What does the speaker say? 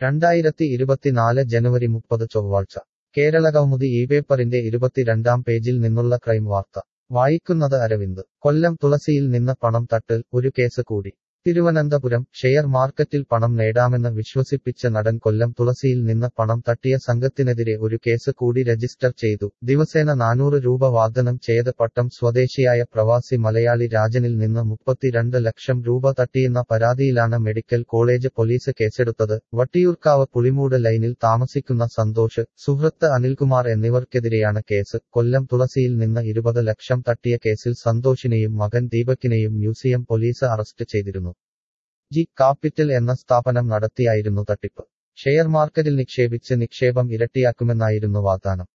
രണ്ടായിരത്തി ഇരുപത്തിനാല് ജനുവരി മുപ്പത് ചൊവ്വാഴ്ച കേരള കൗമുദി ഈ പേപ്പറിന്റെ ഇരുപത്തിരണ്ടാം പേജിൽ നിന്നുള്ള ക്രൈം വാർത്ത വായിക്കുന്നത് അരവിന്ദ് കൊല്ലം തുളസിയിൽ നിന്ന് പണം തട്ടൽ ഒരു കേസ് കൂടി തിരുവനന്തപുരം ഷെയർ മാർക്കറ്റിൽ പണം നേടാമെന്ന് വിശ്വസിപ്പിച്ച നടൻ കൊല്ലം തുളസിയിൽ നിന്ന് പണം തട്ടിയ സംഘത്തിനെതിരെ ഒരു കേസ് കൂടി രജിസ്റ്റർ ചെയ്തു ദിവസേന നാനൂറ് രൂപ വാഗ്ദാനം ചെയ്ത് പട്ടം സ്വദേശിയായ പ്രവാസി മലയാളി രാജനിൽ നിന്ന് മുപ്പത്തിരണ്ട് ലക്ഷം രൂപ തട്ടിയെന്ന പരാതിയിലാണ് മെഡിക്കൽ കോളേജ് പോലീസ് കേസെടുത്തത് വട്ടിയൂർക്കാവ് പുളിമൂട് ലൈനിൽ താമസിക്കുന്ന സന്തോഷ് സുഹൃത്ത് അനിൽകുമാർ എന്നിവർക്കെതിരെയാണ് കേസ് കൊല്ലം തുളസിയിൽ നിന്ന് ഇരുപത് ലക്ഷം തട്ടിയ കേസിൽ സന്തോഷിനെയും മകൻ ദീപക്കിനെയും മ്യൂസിയം പോലീസ് അറസ്റ്റ് ചെയ്തിരുന്നു ജി കാപ്പിറ്റൽ എന്ന സ്ഥാപനം നടത്തിയായിരുന്നു തട്ടിപ്പ് ഷെയർ മാർക്കറ്റിൽ നിക്ഷേപിച്ച് നിക്ഷേപം ഇരട്ടിയാക്കുമെന്നായിരുന്നു വാഗ്ദാനം